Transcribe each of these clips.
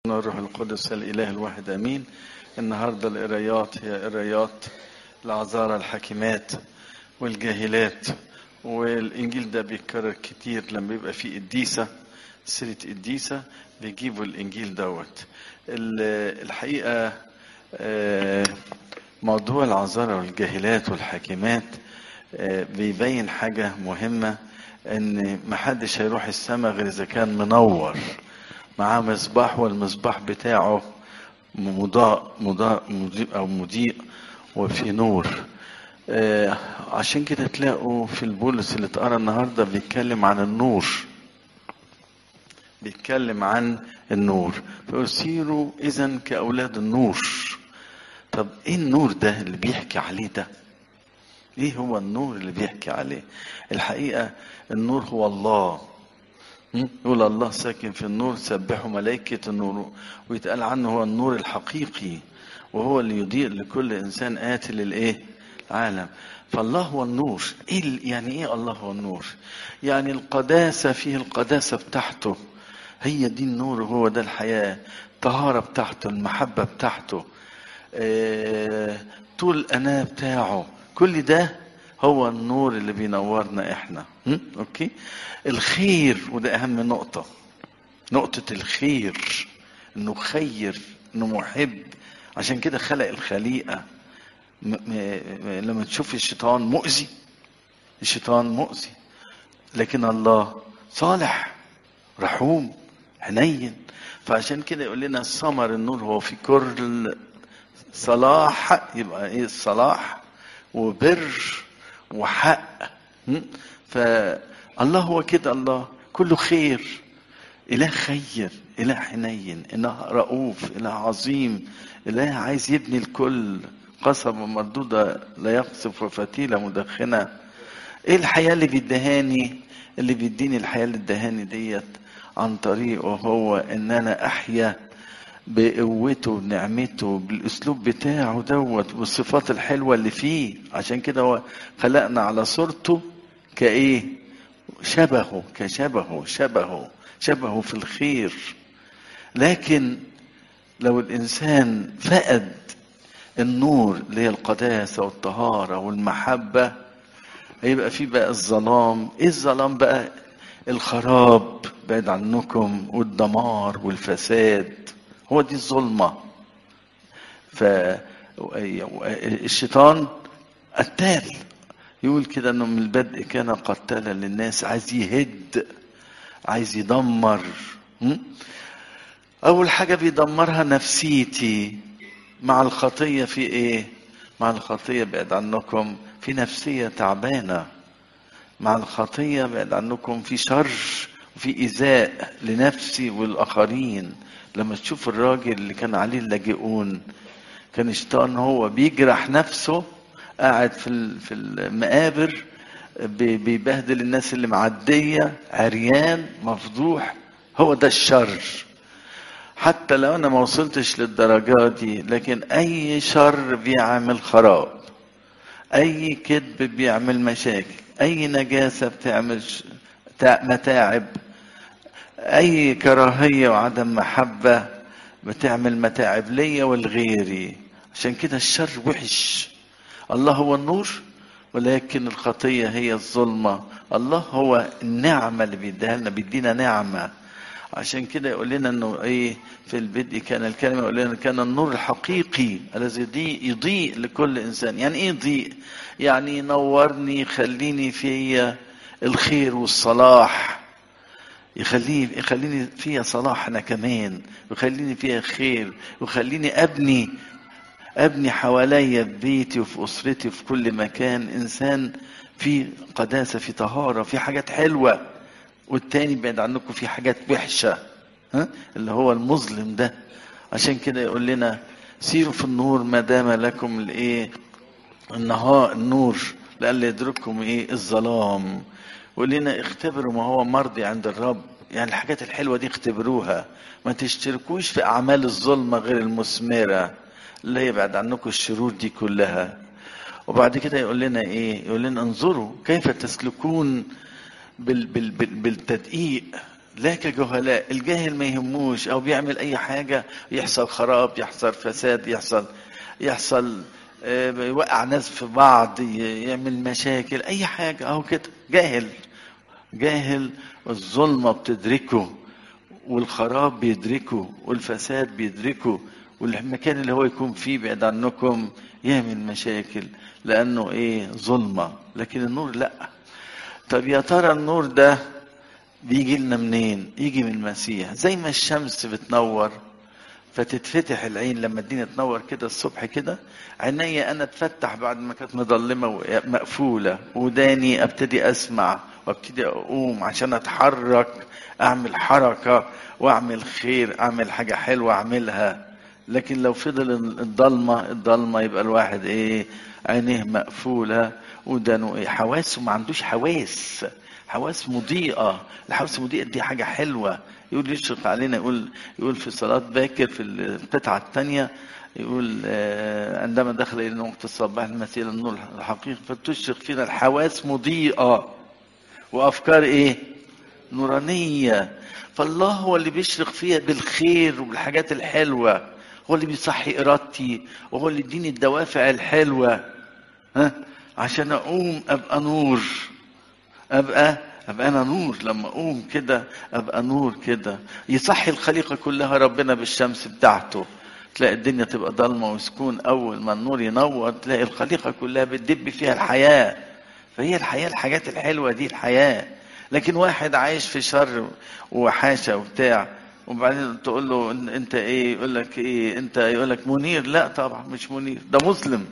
الروح القدس الإله الواحد أمين النهاردة القرايات هي قرايات العذارى الحكيمات والجاهلات والإنجيل ده بيتكرر كتير لما بيبقى فيه قديسة سيرة قديسة بيجيبوا الإنجيل دوت ال- الحقيقة آه، موضوع العذارى والجاهلات والحكيمات آه، بيبين حاجة مهمة إن محدش هيروح السماء غير إذا كان منور معاه مصباح والمصباح بتاعه مضاء مضاء مضيء او مضيء وفي نور آه عشان كده تلاقوا في البولس اللي اتقرا النهارده بيتكلم عن النور بيتكلم عن النور فيقول سيروا اذا كاولاد النور طب ايه النور ده اللي بيحكي عليه ده ايه هو النور اللي بيحكي عليه الحقيقه النور هو الله يقول الله ساكن في النور سبحوا ملائكة النور ويتقال عنه هو النور الحقيقي وهو اللي يضيء لكل إنسان آتي للإيه؟ العالم فالله هو النور إيه ال- يعني إيه الله هو النور؟ يعني القداسة فيه القداسة بتاعته هي دي النور وهو ده الحياة الطهارة بتاعته المحبة بتاعته آه، طول الأناة بتاعه كل ده هو النور اللي بينورنا احنا م? اوكي الخير وده اهم نقطة نقطة الخير انه خير انه محب عشان كده خلق الخليقة م- م- م- لما تشوف الشيطان مؤذي الشيطان مؤذي لكن الله صالح رحوم حنين فعشان كده يقول لنا ثمر النور هو في كل صلاح يبقى ايه الصلاح وبر وحق م? فالله هو كده الله كله خير إله خير إله حنين إله رؤوف إله عظيم إله عايز يبني الكل قصبة مردودة لا يقصف وفتيلة مدخنة إيه الحياة اللي بيدهاني اللي بيديني الحياة اللي ادهاني ديت عن طريقه هو إن أنا أحيا بقوته ونعمته بالاسلوب بتاعه دوت والصفات الحلوه اللي فيه عشان كده هو خلقنا على صورته كايه شبهه كشبهه شبهه شبهه في الخير لكن لو الانسان فقد النور اللي هي القداسه والطهاره والمحبه هيبقى في بقى الظلام ايه الظلام بقى الخراب بعد عنكم والدمار والفساد هو دي الظلمة فالشيطان قتال يقول كده انه من البدء كان قتالا للناس عايز يهد عايز يدمر م? اول حاجة بيدمرها نفسيتي مع الخطية في ايه مع الخطية بعد عنكم في نفسية تعبانة مع الخطية بعد عنكم في شر وفي إيذاء لنفسي والآخرين لما تشوف الراجل اللي كان عليه اللاجئون كان الشيطان هو بيجرح نفسه قاعد في ال- في المقابر بي- بيبهدل الناس اللي معدية عريان مفضوح هو ده الشر حتى لو انا ما وصلتش للدرجات دي لكن اي شر بيعمل خراب اي كذب بيعمل مشاكل اي نجاسة بتعمل ش- تع- متاعب اي كراهية وعدم محبة بتعمل متاعب ليا ولغيري عشان كده الشر وحش الله هو النور ولكن الخطية هي الظلمة الله هو النعمة اللي بيديها لنا بيدينا نعمة عشان كده يقول لنا انه ايه في البدء كان الكلمة يقول لنا كان النور الحقيقي الذي يضيء, يضيء لكل انسان يعني ايه يضيء يعني ينورني يخليني فيا الخير والصلاح يخليني يخليني فيها صلاح انا كمان ويخليني فيها خير ويخليني ابني ابني حواليا في بيتي وفي اسرتي وفي كل مكان انسان في قداسه في طهاره في حاجات حلوه والتاني بعد عنكم في حاجات وحشه ها اللي هو المظلم ده عشان كده يقول لنا سيروا في النور ما دام لكم الايه النهار النور لئلا يدرككم ايه الظلام ويقول لنا اختبروا ما هو مرضي عند الرب يعني الحاجات الحلوه دي اختبروها ما تشتركوش في اعمال الظلمه غير المثمره اللي هي بعد عنكم الشرور دي كلها وبعد كده يقول لنا ايه يقول لنا انظروا كيف تسلكون بال بال بال بالتدقيق لا كجهلاء الجاهل ما يهموش او بيعمل اي حاجة يحصل خراب يحصل فساد يحصل يحصل آه، يوقع ناس في بعض ي- يعمل مشاكل اي حاجة اهو كده جاهل جاهل الظلمة بتدركه والخراب بيدركه والفساد بيدركه والمكان اللي هو يكون فيه بعيد عنكم يعمل مشاكل لانه ايه ظلمة لكن النور لا طب يا ترى النور ده بيجي لنا منين يجي من المسيح زي ما الشمس بتنور فتتفتح العين لما الدنيا تنور كده الصبح كده عيني انا اتفتح بعد ما كانت مظلمه ومقفوله وداني ابتدي اسمع وابتدي اقوم عشان اتحرك اعمل حركه واعمل خير اعمل حاجه حلوه اعملها لكن لو فضل الضلمه الضلمه يبقى الواحد ايه عينيه مقفوله ودانه ايه حواسه ما عندوش حواس حواس مضيئة الحواس المضيئة دي حاجة حلوة يقول يشرق علينا يقول يقول في صلاة باكر في القطعة الثانية يقول آه، عندما دخل إلى وقت الصباح المسيح النور الحقيقي فتشرق فينا الحواس مضيئة وأفكار إيه؟ نورانية فالله هو اللي بيشرق فيها بالخير وبالحاجات الحلوة هو اللي بيصحي إرادتي وهو اللي يديني الدوافع الحلوة ها عشان أقوم أبقى نور ابقى ابقى انا نور لما اقوم كده ابقى نور كده يصحي الخليقه كلها ربنا بالشمس بتاعته تلاقي الدنيا تبقى ضلمه وسكون اول ما النور ينور تلاقي الخليقه كلها بتدب فيها الحياه فهي الحياه الحاجات الحلوه دي الحياه لكن واحد عايش في شر وحاشه وبتاع وبعدين تقول له إن- انت ايه يقول لك ايه انت يقول لك منير لا طبعا مش منير ده مسلم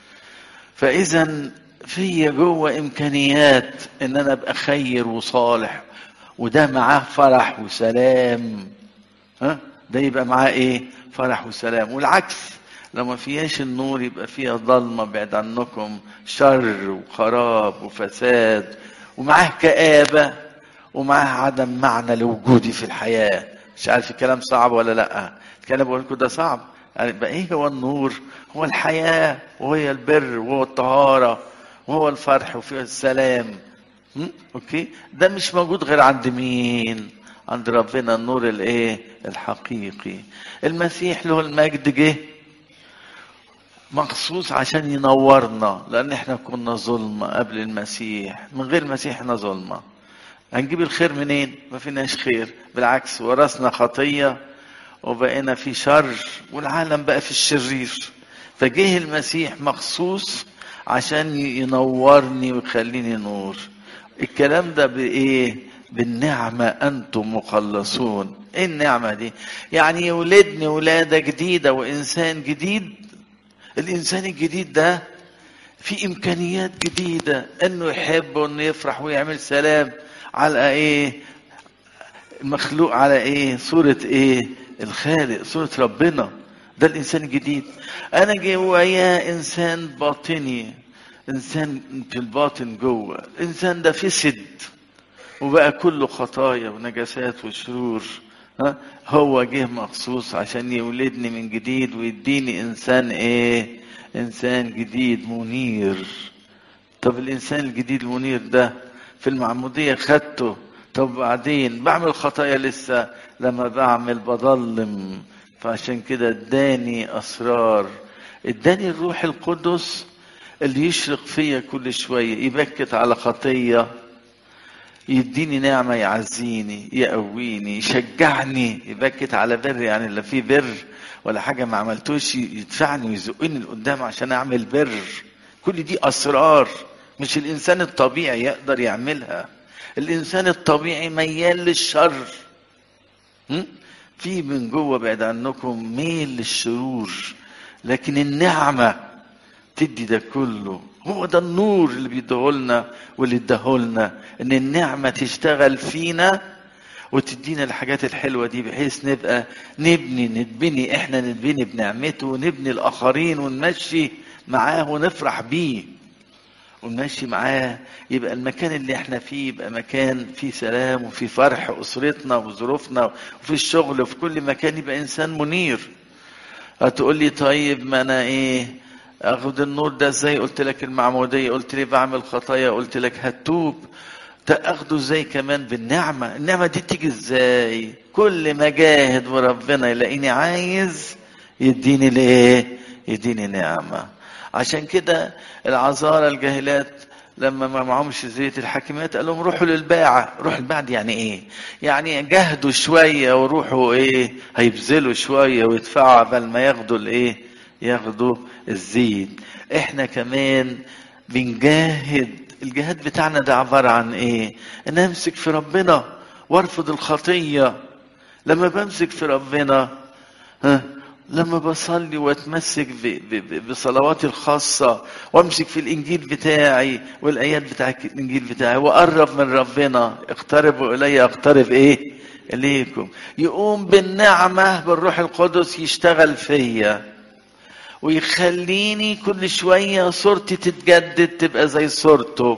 فاذا في جوه امكانيات ان انا ابقى خير وصالح وده معاه فرح وسلام ها ده يبقى معاه ايه فرح وسلام والعكس لو ما فيهاش النور يبقى فيها ضلمه بعد عنكم شر وخراب وفساد ومعاه كآبة ومعاه عدم معنى لوجودي في الحياة مش عارف الكلام صعب ولا لا الكلام بقول لكم ده صعب يعني يبقى ايه هو النور هو الحياة وهي البر وهو الطهارة وهو الفرح وفيه السلام م? اوكي ده مش موجود غير عند مين عند ربنا النور الايه الحقيقي المسيح له المجد جه مخصوص عشان ينورنا لان احنا كنا ظلمه قبل المسيح من غير المسيح احنا ظلمه هنجيب الخير منين ما فيناش خير بالعكس ورثنا خطيه وبقينا في شر والعالم بقى في الشرير فجه المسيح مخصوص عشان ينورني ويخليني نور الكلام ده بايه بالنعمة أنتم مخلصون إيه النعمة دي يعني يولدني ولادة جديدة وإنسان جديد الإنسان الجديد ده في إمكانيات جديدة إنه يحب وإنه يفرح ويعمل سلام على إيه مخلوق على إيه صورة إيه الخالق صورة ربنا ده الإنسان الجديد أنا جوايا إنسان باطني إنسان في الباطن جوه الإنسان ده فسد وبقى كله خطايا ونجاسات وشرور ها هو جه مخصوص عشان يولدني من جديد ويديني انسان ايه انسان جديد منير طب الانسان الجديد المنير ده في المعموديه خدته طب بعدين بعمل خطايا لسه لما بعمل بضلم فعشان كده اداني اسرار اداني الروح القدس اللي يشرق فيا كل شويه يبكت على خطيه يديني نعمة يعزيني يقويني يشجعني يبكت على بر يعني لا في بر ولا حاجة ما عملتوش يدفعني ويزقني لقدام عشان أعمل بر كل دي أسرار مش الإنسان الطبيعي يقدر يعملها الإنسان الطبيعي ميال للشر م? في من جوه بعد عنكم ميل للشرور لكن النعمه تدي ده كله هو ده النور اللي بيديهولنا واللي اداهولنا ان النعمة تشتغل فينا وتدينا الحاجات الحلوة دي بحيث نبقى نبني نتبني احنا نتبني بنعمته ونبني الاخرين ونمشي معاه ونفرح بيه ونمشي معاه يبقى المكان اللي احنا فيه يبقى مكان فيه سلام وفيه فرح اسرتنا وظروفنا وفي الشغل وفي كل مكان يبقى انسان منير هتقول لي طيب ما انا ايه اخد النور ده ازاي قلت لك المعموديه قلت لي بعمل خطايا قلت لك هتوب تاخده ازاي كمان بالنعمه النعمه دي تيجي ازاي كل ما جاهد وربنا يلاقيني عايز يديني الايه يديني نعمه عشان كده العذارى الجاهلات لما ما معهمش زيت الحاكمات قال لهم روحوا للباعة روح الباعة دي يعني ايه يعني جهدوا شوية وروحوا ايه هيبذلوا شوية ويدفعوا قبل ما ياخدوا الايه ياخدوا الزيت احنا كمان بنجاهد الجهاد بتاعنا ده عبارة عن ايه ان امسك في ربنا وارفض الخطية لما بمسك في ربنا ها لما بصلي واتمسك بصلواتي الخاصة وامسك في الانجيل بتاعي والايات بتاع الانجيل بتاعي واقرب من ربنا اقتربوا الي اقترب ايه اليكم يقوم بالنعمة بالروح القدس يشتغل فيا ويخليني كل شوية صورتي تتجدد تبقى زي صورته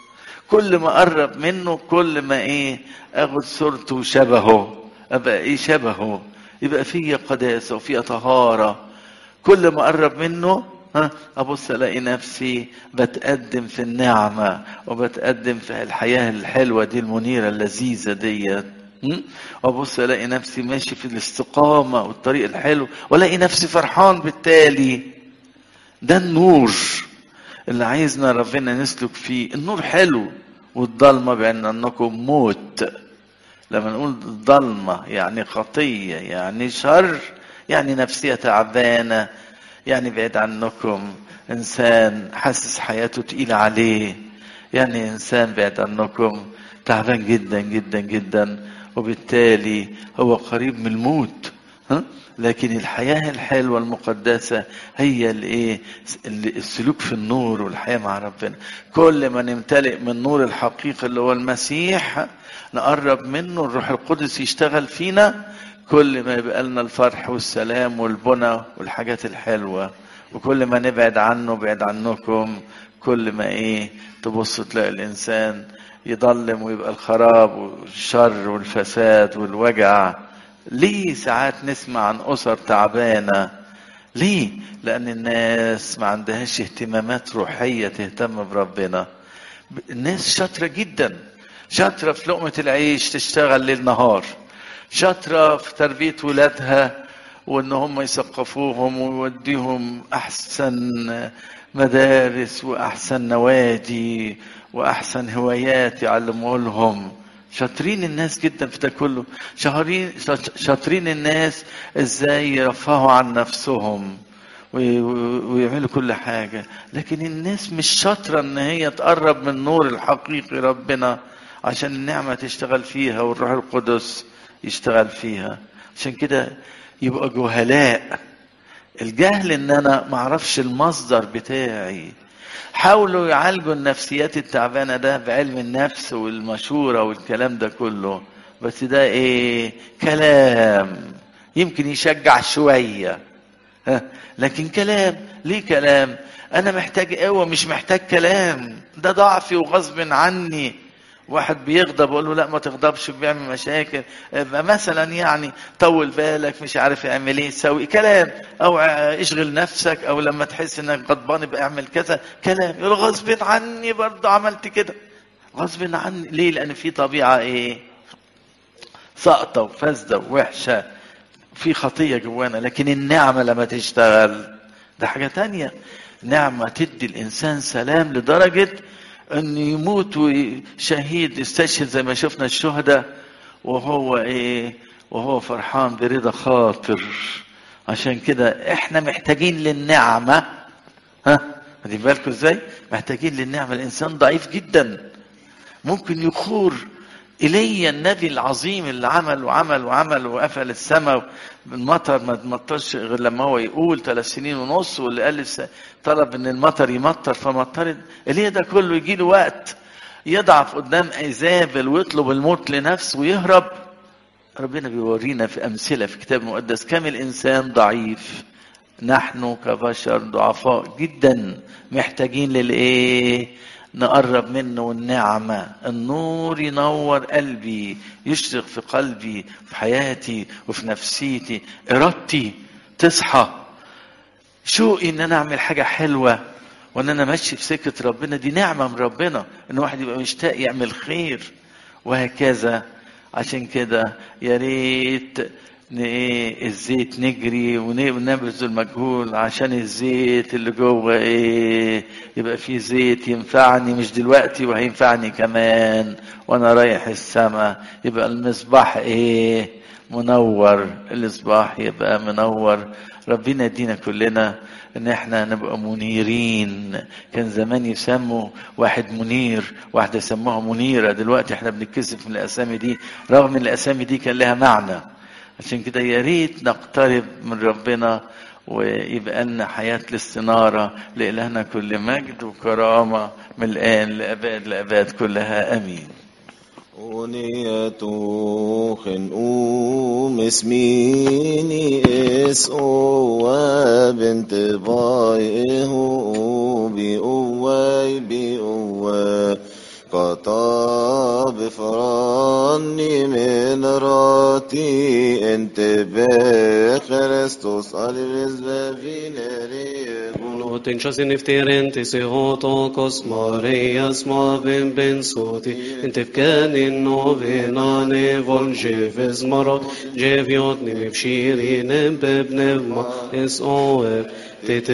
كل ما اقرب منه كل ما ايه اخد صورته وشبهه ابقى ايه شبهه يبقى فيا قداسة وفيا طهارة كل ما أقرب منه ها أبص ألاقي نفسي بتقدم في النعمة وبتقدم في الحياة الحلوة دي المنيرة اللذيذة ديت وابص الاقي نفسي ماشي في الاستقامه والطريق الحلو والاقي نفسي فرحان بالتالي ده النور اللي عايزنا ربنا نسلك فيه النور حلو والضلمه بان انكم موت لما نقول ضلمة يعني خطية يعني شر يعني نفسية تعبانة يعني بعيد عنكم إنسان حاسس حياته تقيلة عليه يعني إنسان بعيد عنكم تعبان جدا جدا جدا وبالتالي هو قريب من الموت ها؟ لكن الحياة الحلوة المقدسة هي الايه السلوك في النور والحياة مع ربنا كل ما نمتلئ من نور الحقيقي اللي هو المسيح نقرب منه الروح القدس يشتغل فينا كل ما يبقى لنا الفرح والسلام والبنى والحاجات الحلوة وكل ما نبعد عنه بعد عنكم كل ما ايه تبص تلاقي الانسان يضلم ويبقى الخراب والشر والفساد والوجع ليه ساعات نسمع عن اسر تعبانه ليه لان الناس ما عندهاش اهتمامات روحيه تهتم بربنا الناس شاطره جدا شاطره في لقمه العيش تشتغل ليل نهار شاطره في تربيه ولادها وان هم يثقفوهم ويوديهم احسن مدارس واحسن نوادي واحسن هوايات يعلموا لهم شاطرين الناس جدا في ده كله شاطرين شاطرين الناس ازاي يرفهوا عن نفسهم ويعملوا كل حاجة لكن الناس مش شاطرة ان هي تقرب من نور الحقيقي ربنا عشان النعمة تشتغل فيها والروح القدس يشتغل فيها عشان كده يبقى جهلاء الجهل ان انا معرفش المصدر بتاعي حاولوا يعالجوا النفسيات التعبانة ده بعلم النفس والمشورة والكلام ده كله بس ده ايه كلام يمكن يشجع شوية ها لكن كلام ليه كلام انا محتاج قوة مش محتاج كلام ده ضعفي وغصب عني واحد بيغضب اقول له لا ما تغضبش بيعمل مشاكل مثلا يعني طول بالك مش عارف يعمل ايه سوي كلام او اشغل نفسك او لما تحس انك غضبان يبقى اعمل كذا كلام يقول غصب عني برضه عملت كده غصب عني ليه لان في طبيعه ايه ساقطه وفاسده ووحشه في خطيه جوانا لكن النعمه لما تشتغل ده حاجه تانية نعمه تدي الانسان سلام لدرجه ان يموت شهيد يستشهد زي ما شفنا الشهداء وهو ايه وهو فرحان برضا خاطر عشان كده احنا محتاجين للنعمة ها خدي بالكم ازاي محتاجين للنعمة الانسان ضعيف جدا ممكن يخور ايليا النبي العظيم اللي عمل وعمل وعمل وقفل السماء المطر ما تمطرش غير لما هو يقول ثلاث سنين ونص واللي قال طلب ان المطر يمطر فمطرت ايليا ده كله يجي له وقت يضعف قدام ايزابل ويطلب الموت لنفسه ويهرب ربنا بيورينا في امثله في كتاب مقدس كم الانسان ضعيف نحن كبشر ضعفاء جدا محتاجين للايه نقرب منه النعمة النور ينور قلبي يشرق في قلبي في حياتي وفي نفسيتي إرادتي تصحى شوقي إن أنا أعمل حاجة حلوة وان انا ماشي في سكه ربنا دي نعمه من ربنا ان واحد يبقى مشتاق يعمل خير وهكذا عشان كده يا ريت ن- ايه الزيت نجري ون- ونبذل مجهود عشان الزيت اللي جوه ايه يبقى فيه زيت ينفعني مش دلوقتي وهينفعني كمان وانا رايح السماء يبقى المصباح ايه منور المصباح يبقى منور ربنا يدينا كلنا ان احنا نبقى منيرين كان زمان يسموا واحد منير واحده يسموها منيره دلوقتي احنا بنتكسف من الاسامي دي رغم ان الاسامي دي كان لها معنى عشان كده يا ريت نقترب من ربنا ويبقى لنا حياة الاستنارة لإلهنا كل مجد وكرامة من الآن لأباد لأباد كلها آمين Oniatu خنقوم اسميني اس او بنت باي هو بي اوي بي اوي قطع بفراني من راتي انت بخريستوس الفيز بفينري Noten chas in iftirenti se hotokos Marias ma ben ben soti Intifkan in novena ne volgeves marot Jeviot ni mifshirin bebnev ma es oev